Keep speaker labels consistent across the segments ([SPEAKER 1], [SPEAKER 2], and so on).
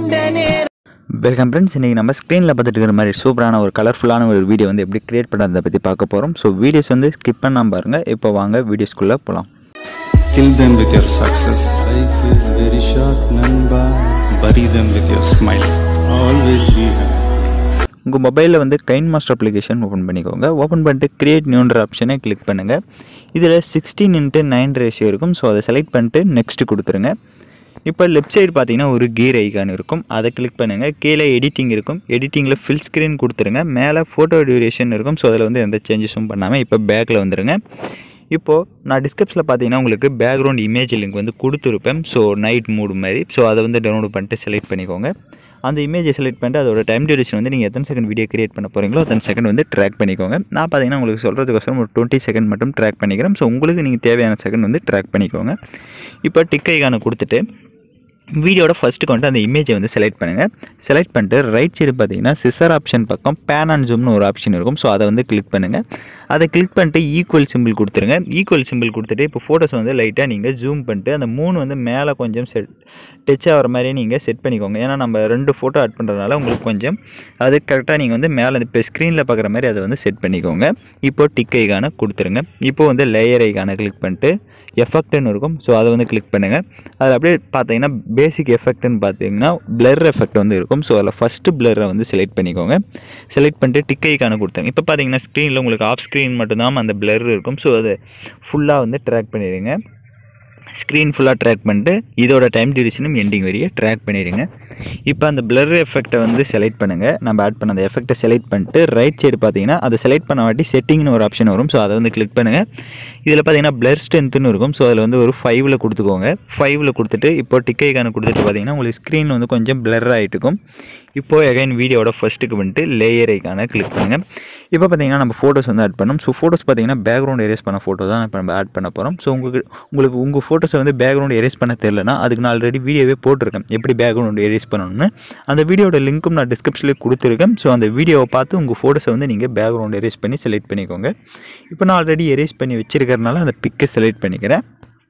[SPEAKER 1] Welcome friends இன்றைக்கி நம்ம ஸ்க்ரீனில் பார்த்துட்டு இருக்கிற மாதிரி சூப்பரான ஒரு கலர்ஃபுல்லான ஒரு வீடியோ வந்து எப்படி கிரியேட் பண்ணுறதை பற்றி பார்க்க போகிறோம் ஸோ வீடியோஸ் வந்து ஸ்கிப் பண்ணாமல் பாருங்கள் இப்போ வாங்க வீடியோஸ்குள்ளே போகலாம்
[SPEAKER 2] Kill them with your success. Life is very short, Namba. Bury them with your smile. Always be happy.
[SPEAKER 1] உங்கள் மொபைலில் வந்து கைன் மாஸ்டர் அப்ளிகேஷன் ஓப்பன் பண்ணிக்கோங்க ஓப்பன் பண்ணிட்டு கிரியேட் நியூன்ற ஆப்ஷனை கிளிக் பண்ணுங்கள் இதில் சிக்ஸ்டீன் இன்ட்டு நைன் ரேஷியோ இருக்கும் ஸோ அதை செலக்ட் பண்ணிட்டு நெக்ஸ்ட் கொடுத்துருங்க இப்போ லெஃப்ட் சைடு பார்த்தீங்கன்னா ஒரு கீர் ஐகான் இருக்கும் அதை கிளிக் பண்ணுங்கள் கீழே எடிட்டிங் இருக்கும் எடிட்டிங்கில் ஃபில் ஸ்க்ரீன் கொடுத்துருங்க மேலே ஃபோட்டோ டியூரேஷன் இருக்கும் ஸோ அதில் வந்து எந்த சேஞ்சஸும் பண்ணாமல் இப்போ பேக்கில் வந்துருங்க இப்போது நான் டிஸ்கிரிப்ஷனில் பார்த்தீங்கன்னா உங்களுக்கு பேக்ரவுண்ட் இமேஜ் லிங்க் வந்து கொடுத்துருப்பேன் ஸோ நைட் மூடு மாதிரி ஸோ அதை வந்து டவுன்லோட் பண்ணிட்டு செலக்ட் பண்ணிக்கோங்க அந்த இமேஜை செலக்ட் பண்ணிட்டு அதோட டைம் டியூரேஷன் வந்து நீங்கள் எத்தனை செகண்ட் வீடியோ கிரியேட் பண்ண போகிறீங்களோ அத்தனை செகண்ட் வந்து ட்ராக் பண்ணிக்கோங்க நான் பார்த்தீங்கன்னா உங்களுக்கு சொல்கிறதுக்கோசரம் ஒரு டுவெண்ட்டி செகண்ட் மட்டும் ட்ராக் பண்ணிக்கிறேன் ஸோ உங்களுக்கு நீங்கள் தேவையான செகண்ட் வந்து ட்ராக் பண்ணிக்கோங்க இப்போ டிக் ஐகானை கொடுத்துட்டு வீடியோட ஃபஸ்ட்டுக்கு வந்துட்டு அந்த இமேஜை வந்து செலக்ட் பண்ணுங்கள் செலக்ட் பண்ணிட்டு ரைட் சைடு பார்த்தீங்கன்னா சிசர் ஆப்ஷன் பக்கம் பேன் அண்ட் ஜூம்னு ஒரு ஆப்ஷன் இருக்கும் ஸோ அதை வந்து கிளிக் பண்ணுங்கள் அதை கிளிக் பண்ணிட்டு ஈக்குவல் சிம்பிள் கொடுத்துருங்க ஈக்குவல் சிம்பிள் கொடுத்துட்டு இப்போ ஃபோட்டோஸ் வந்து லைட்டாக நீங்கள் ஜூம் பண்ணிட்டு அந்த மூணு வந்து மேலே கொஞ்சம் செட் டச் ஆகிற மாதிரியே நீங்கள் செட் பண்ணிக்கோங்க ஏன்னா நம்ம ரெண்டு ஃபோட்டோ ஆட் பண்ணுறதுனால உங்களுக்கு கொஞ்சம் அது கரெக்டாக நீங்கள் வந்து மேலே இப்போ ஸ்க்ரீனில் பார்க்குற மாதிரி அதை வந்து செட் பண்ணிக்கோங்க இப்போ டிக் ஐகானை கொடுத்துருங்க இப்போ வந்து லேயர் ஐகானை கிளிக் பண்ணிட்டு எஃபெக்ட்னு இருக்கும் ஸோ அதை வந்து கிளிக் பண்ணுங்கள் அதில் அப்படியே பார்த்தீங்கன்னா பேசிக் எஃபெக்ட்னு பார்த்தீங்கன்னா பிளர் எஃபெக்ட் வந்து இருக்கும் ஸோ அதில் ஃபஸ்ட்டு பிளரை வந்து செலக்ட் பண்ணிக்கோங்க செலக்ட் பண்ணிட்டு டிக் ஐக்கான கொடுத்தாங்க இப்போ பார்த்தீங்கன்னா ஸ்க்ரீனில் உங்களுக்கு ஆஃப் ஸ்க்ரீன் மட்டும்தான் அந்த பிளர் இருக்கும் ஸோ அதை ஃபுல்லாக வந்து ட்ராக் பண்ணிடுங்க ஸ்க்ரீன் ஃபுல்லாக ட்ராக் பண்ணிட்டு இதோட டைம் டியூரேஷனும் எண்டிங் வரைய ட்ராக் பண்ணிடுங்க இப்போ அந்த பிளர் எஃபெக்ட்டை வந்து செலக்ட் பண்ணுங்கள் நம்ம ஆட் பண்ண அந்த எஃபெக்ட்டை செலக்ட் பண்ணிட்டு ரைட் சைடு பார்த்தீங்கன்னா அதை செலக்ட் பண்ண வாட்டி செட்டிங்னு ஒரு ஆப்ஷன் வரும் ஸோ அதை வந்து கிளிக் பண்ணுங்கள் இதில் பார்த்தீங்கன்னா பிளர் ஸ்ட்ரென்த்துன்னு இருக்கும் ஸோ அதில் வந்து ஒரு ஃபைவ்ல கொடுத்துக்கோங்க ஃபைவ்ல கொடுத்துட்டு இப்போ டிக் ஐக்கான கொடுத்துட்டு பார்த்தீங்கன்னா உங்களுக்கு ஸ்க்ரீன் வந்து கொஞ்சம் பிளர் ஆகிட்டு இருக்கும் இப்போது எகைன் வீடியோட ஃபஸ்ட்டுக்கு வந்துட்டு லேயர் ஐக்கான கிளிக் பண்ணுங்கள் இப்போ பார்த்தீங்கன்னா நம்ம ஃபோட்டோஸ் வந்து ஆட் பண்ணோம் ஸோ ஃபோட்டோஸ் பார்த்தீங்கன்னா பேக்ரவுண்ட் எரேஸ் பண்ண ஃபோட்டோ தான் இப்போ நம்ம ஆட் பண்ண போகிறோம் ஸோ உங்களுக்கு உங்களுக்கு உங்கள் ஃபோட்டோஸை வந்து பேக்ரவுண்ட் எரேஸ் பண்ண தெரிலனா அதுக்கு நான் ஆல்ரெடி வீடியோவே போட்டிருக்கேன் எப்படி பேக்ரவுண்ட் எரேஸ் பண்ணணும்னு அந்த வீடியோட லிங்க்கும் நான் டிஸ்கிரிப்ஷனில் கொடுத்துருக்கேன் ஸோ அந்த வீடியோவை பார்த்து உங்கள் ஃபோட்டோஸை வந்து நீங்கள் பேக்ரவுண்ட் எரேஸ் பண்ணி செலக்ட் பண்ணிக்கோங்க இப்போ நான் ஆல்ரெடி எரேஸ் பண்ணி வச்சிருக்கறனால அந்த பிக்கை செலக்ட் பண்ணிக்கிறேன்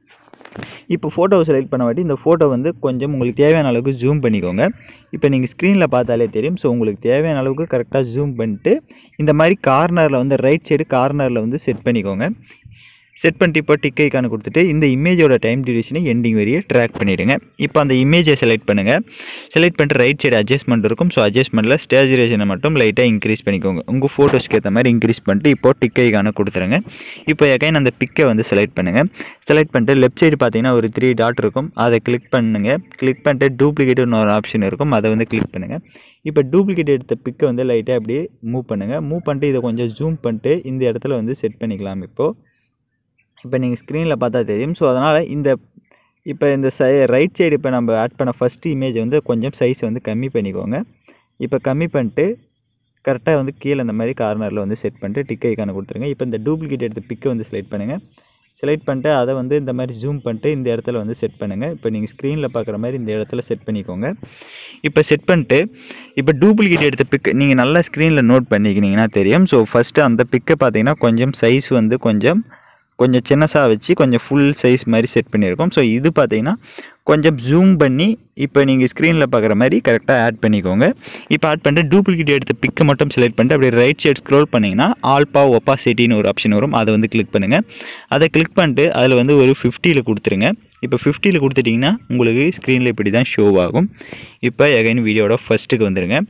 [SPEAKER 1] இப்போ ஃபோட்டோவை செலக்ட் பண்ண வாட்டி இந்த ஃபோட்டோ வந்து கொஞ்சம் உங்களுக்கு தேவையான அளவுக்கு ஜூம் பண்ணிக்கோங்க இப்போ நீங்கள் ஸ்க்ரீனில் பார்த்தாலே தெரியும் ஸோ உங்களுக்கு தேவையான அளவுக்கு கரெக்டாக ஜூம் பண்ணிட்டு இந்த மாதிரி கார்னரில் வந்து ரைட் சைடு கார்னரில் வந்து செட் பண்ணிக்கோங்க செட் பண்ணிட்டு இப்போ டிக் ஐக்கான கொடுத்துட்டு இந்த இமேஜோட டைம் டியூரேஷனை எண்டிங் வரையே ட்ராக் பண்ணிவிடுங்க இப்போ அந்த இமேஜை செலக்ட் பண்ணுங்கள் செலக்ட் பண்ணிட்டு ரைட் சைடு அட்ஜஸ்ட்மெண்ட் இருக்கும் ஸோ அட்ஜஸ்ட்மெண்ட்டில் ஸ்டேஜரேஷனை மட்டும் லைட்டாக இன்க்ரீஸ் பண்ணிக்கோங்க உங்கள் ஃபோட்டோஸ்க்கு ஏற்ற மாதிரி இன்க்ரீஸ் பண்ணிட்டு இப்போ டிக் ஐக்கான கொடுத்துருங்க இப்போ எகைன் அந்த பிக்கை வந்து செலக்ட் பண்ணுங்கள் செலக்ட் பண்ணிட்டு லெஃப்ட் சைடு பார்த்தீங்கன்னா ஒரு த்ரீ டாட் இருக்கும் அதை கிளிக் பண்ணுங்கள் கிளிக் பண்ணிட்டு டூப்ளிகேட்னு ஒரு ஆப்ஷன் இருக்கும் அதை வந்து கிளிக் பண்ணுங்கள் இப்போ டூப்ளிகேட் எடுத்த பிக்கை வந்து லைட்டாக அப்படியே மூவ் பண்ணுங்கள் மூவ் பண்ணிட்டு இதை கொஞ்சம் ஜூம் பண்ணிட்டு இந்த இடத்துல வந்து செட் பண்ணிக்கலாம் இப்போது இப்போ நீங்கள் ஸ்க்ரீனில் பார்த்தா தெரியும் ஸோ அதனால் இந்த இப்போ இந்த சை ரைட் சைடு இப்போ நம்ம ஆட் பண்ண ஃபஸ்ட்டு இமேஜ் வந்து கொஞ்சம் சைஸ் வந்து கம்மி பண்ணிக்கோங்க இப்போ கம்மி பண்ணிட்டு கரெக்டாக வந்து கீழே இந்த மாதிரி கார்னரில் வந்து செட் பண்ணிட்டு டிக் ஐக்கான கொடுத்துருங்க இப்போ இந்த டூப்ளிகேட் எடுத்த பிக்கை வந்து செலக்ட் பண்ணுங்கள் செலக்ட் பண்ணிட்டு அதை வந்து இந்த மாதிரி ஜூம் பண்ணிட்டு இந்த இடத்துல வந்து செட் பண்ணுங்கள் இப்போ நீங்கள் ஸ்க்ரீனில் பார்க்குற மாதிரி இந்த இடத்துல செட் பண்ணிக்கோங்க இப்போ செட் பண்ணிட்டு இப்போ டூப்ளிகேட் எடுத்த பிக் நீங்கள் நல்லா ஸ்க்ரீனில் நோட் பண்ணிக்கினீங்கன்னா தெரியும் ஸோ ஃபஸ்ட்டு அந்த பிக்கை பார்த்தீங்கன்னா கொஞ்சம் சைஸ் வந்து கொஞ்சம் கொஞ்சம் சின்னசாக வச்சு கொஞ்சம் ஃபுல் சைஸ் மாதிரி செட் பண்ணியிருக்கோம் ஸோ இது பார்த்தீங்கன்னா கொஞ்சம் ஜூம் பண்ணி இப்போ நீங்கள் ஸ்க்ரீனில் பார்க்குற மாதிரி கரெக்டாக ஆட் பண்ணிக்கோங்க இப்போ ஆட் பண்ணிட்டு டூப்ளிகேட் எடுத்த பிக்கை மட்டும் செலக்ட் பண்ணிட்டு அப்படியே ரைட் சைடு ஸ்க்ரோல் பண்ணிங்கன்னா ஆல்பா ஒப்பாசிட்டின்னு ஒரு ஆப்ஷன் வரும் அதை வந்து கிளிக் பண்ணுங்கள் அதை கிளிக் பண்ணிட்டு அதில் வந்து ஒரு ஃபிஃப்டியில் கொடுத்துருங்க இப்போ ஃபிஃப்டியில் கொடுத்துட்டிங்கன்னா உங்களுக்கு ஸ்க்ரீனில் இப்படி தான் ஷோ ஆகும் இப்போ எகைன் வீடியோட ஃபஸ்ட்டுக்கு வந்துடுங்க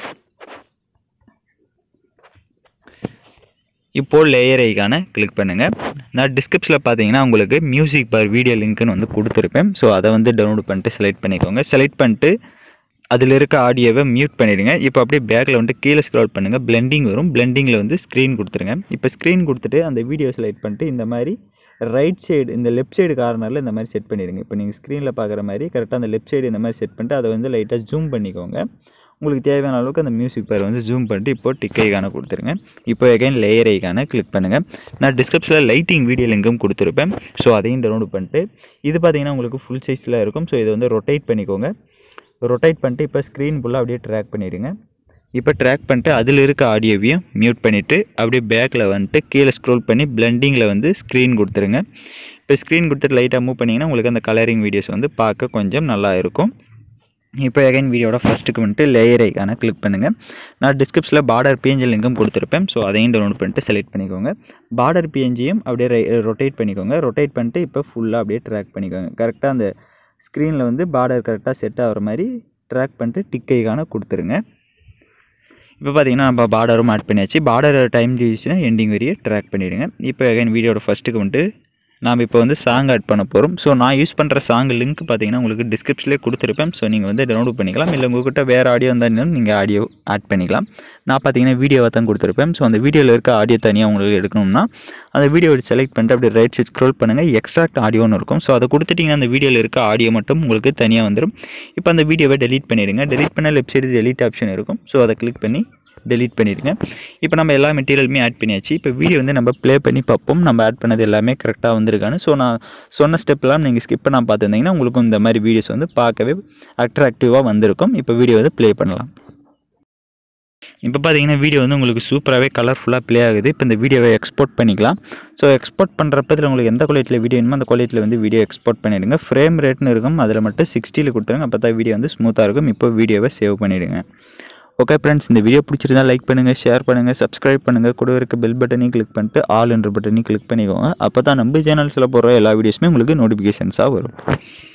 [SPEAKER 1] இப்போது லேயர் ஐக்கான கிளிக் பண்ணுங்கள் நான் டிஸ்கிரிப்ஷனில் பார்த்தீங்கன்னா உங்களுக்கு மியூசிக் பார் வீடியோ லிங்க்னு வந்து கொடுத்துருப்பேன் ஸோ அதை வந்து டவுன்லோட் பண்ணிட்டு செலக்ட் பண்ணிக்கோங்க செலக்ட் பண்ணிட்டு அதில் இருக்க ஆடியோவை மியூட் பண்ணிடுங்க இப்போ அப்படியே பேக்கில் வந்துட்டு கீழே ஸ்க்ரால் பண்ணுங்கள் பிளெண்டிங் வரும் பிளெண்டிங்கில் வந்து ஸ்க்ரீன் கொடுத்துருங்க இப்போ ஸ்க்ரீன் கொடுத்துட்டு அந்த வீடியோ செலக்ட் பண்ணிட்டு இந்த மாதிரி ரைட் சைடு இந்த லெஃப்ட் சைடு கார்னரில் இந்த மாதிரி செட் பண்ணிடுங்க இப்போ நீங்கள் ஸ்க்ரீனில் பார்க்குற மாதிரி கரெக்டாக அந்த லெஃப்ட் சைடு இந்த மாதிரி செட் பண்ணிட்டு அதை வந்து லைட்டாக ஜூம் பண்ணிக்கோங்க உங்களுக்கு தேவையான அளவுக்கு அந்த மியூசிக் பேர் வந்து ஜூம் பண்ணிட்டு இப்போ டிக் ஐக்கான கொடுத்துருங்க இப்போ எகைன் லேயர் ஐக்கான கிளிக் பண்ணுங்கள் நான் டிஸ்கிரிப்ஷனில் லைட்டிங் வீடியோ லிங்கும் கொடுத்துருப்பேன் ஸோ அதையும் டவுன்லோட் பண்ணிட்டு இது பார்த்தீங்கன்னா உங்களுக்கு ஃபுல் சைஸில் இருக்கும் ஸோ இதை வந்து ரொட்டேட் பண்ணிக்கோங்க ரொட்டேட் பண்ணிட்டு இப்போ ஸ்க்ரீன் ஃபுல்லாக அப்படியே ட்ராக் பண்ணிடுங்க இப்போ ட்ராக் பண்ணிட்டு அதில் இருக்க ஆடியோவையும் மியூட் பண்ணிவிட்டு அப்படியே பேக்கில் வந்துட்டு கீழே ஸ்க்ரோல் பண்ணி பிளெண்டிங்கில் வந்து ஸ்க்ரீன் கொடுத்துருங்க இப்போ ஸ்க்ரீன் கொடுத்துட்டு லைட்டாக மூவ் பண்ணிங்கன்னா உங்களுக்கு அந்த கலரிங் வீடியோஸ் வந்து பார்க்க கொஞ்சம் நல்லா இருக்கும் இப்போ அகைன் வீடியோட ஃபஸ்ட்டுக்கு வந்துட்டு லேயர் ஐக்கான கிளிக் பண்ணுங்கள் நான் டிஸ்கிரிப்ஷனில் பார்டர் பிஎன்ஜி லிங்கும் கொடுத்துருப்பேன் ஸோ அதையும் டவுன்லோட் பண்ணிட்டு செலக்ட் பண்ணிக்கோங்க பார்டர் பிஎன்ஜியும் அப்படியே ரொட்டேட் பண்ணிக்கோங்க ரொட்டேட் பண்ணிட்டு இப்போ ஃபுல்லாக அப்படியே ட்ராக் பண்ணிக்கோங்க கரெக்டாக அந்த ஸ்க்ரீனில் வந்து பார்டர் கரெக்டாக செட் ஆகிற மாதிரி ட்ராக் பண்ணிட்டு டிக் ஐக்கான கொடுத்துருங்க இப்போ பார்த்தீங்கன்னா நம்ம பார்டரும் ஆட் பண்ணியாச்சு பார்டர் டைம் டிவிஷனை எண்டிங் வரையே ட்ராக் பண்ணிவிடுங்க இப்போ அகைன் வீடியோட ஃபஸ்ட்டுக்கு வந்துட்டு நாம் இப்போ வந்து சாங் ஆட் பண்ண போகிறோம் ஸோ நான் யூஸ் பண்ணுற சாங் லிங்க் பார்த்தீங்கன்னா உங்களுக்கு டிஸ்கிரிப்ஷன்லேயே கொடுத்துருப்பேன் ஸோ நீங்கள் வந்து டவுன்லோட் பண்ணிக்கலாம் இல்லை உங்கள்கிட்ட வேறு ஆடியோ இருந்தாலும் நீங்கள் ஆடியோ ஆட் பண்ணிக்கலாம் நான் பார்த்தீங்கன்னா வீடியோவை தான் கொடுத்துருப்பேன் ஸோ அந்த வீடியோவில் இருக்க ஆடியோ தனியாக உங்களுக்கு எடுக்கணும்னா அந்த வீடியோ செலக்ட் பண்ணிட்டு அப்படியே ரைட் சைட் ஸ்க்ரோல் பண்ணுங்கள் எக்ஸ்ட்ராக்ட் ஆடியோன்னு இருக்கும் ஸோ அதை கொடுத்துட்டிங்கன்னா அந்த வீடியோவில் இருக்க ஆடியோ மட்டும் உங்களுக்கு தனியாக வந்துடும் இப்போ அந்த வீடியோவை டெலீட் பண்ணிடுங்க டெலீட் பண்ண லெஃப்ட் சைடு டெலீட் ஆப்ஷன் இருக்கும் ஸோ அதை கிளிக் பண்ணி டெலீட் பண்ணிடுங்க இப்போ நம்ம எல்லா மெட்டீரியலுமே ஆட் பண்ணியாச்சு இப்போ வீடியோ வந்து நம்ம ப்ளே பண்ணி பார்ப்போம் நம்ம ஆட் பண்ணது எல்லாமே கரெக்டாக வந்திருக்கான்னு ஸோ நான் சொன்ன ஸ்டெப்லாம் நீங்கள் ஸ்கிப் பண்ணால் பார்த்துருந்தீங்கன்னா உங்களுக்கும் இந்த மாதிரி வீடியோஸ் வந்து பார்க்கவே அட்ராக்டிவாக வந்திருக்கும் இப்போ வீடியோ வந்து ப்ளே பண்ணலாம் இப்போ பார்த்தீங்கன்னா வீடியோ வந்து உங்களுக்கு சூப்பராகவே கலர்ஃபுல்லாக ப்ளே ஆகுது இப்போ இந்த வீடியோவை எக்ஸ்போர்ட் பண்ணிக்கலாம் ஸோ எக்ஸ்போர்ட் பண்ணுறப்பத்தில் உங்களுக்கு எந்த குவாலிட்டியில் வீடியோ வேணுமோ அந்த குவாலிட்டியில் வந்து வீடியோ எக்ஸ்போர்ட் பண்ணிவிடுங்க ஃப்ரேம் ரேட்னு இருக்கும் அதில் மட்டும் சிக்ஸ்டியில் கொடுத்துருங்க அப்போ தான் வீடியோ வந்து ஸ்மூத்தாக இருக்கும் இப்போ வீடியோவை சேவ் பண்ணிவிடுங்க ஓகே ஃப்ரெண்ட்ஸ் இந்த வீடியோ பிடிச்சிருந்தா லைக் பண்ணுங்கள் ஷேர் பண்ணுங்கள் சப்ஸ்கிரைப் பண்ணுங்கள் கூட இருக்க பெல் பட்டனையும் கிளிக் பண்ணிட்டு ஆல் என்ற பட்டனையும் கிளிக் பண்ணிக்கோங்க அப்போ தான் நம்ம சேனல்ஸில் போடுற எல்லா வீடியோஸுமே உங்களுக்கு நோட்டிஃபிகேஷன்ஸாக வரும்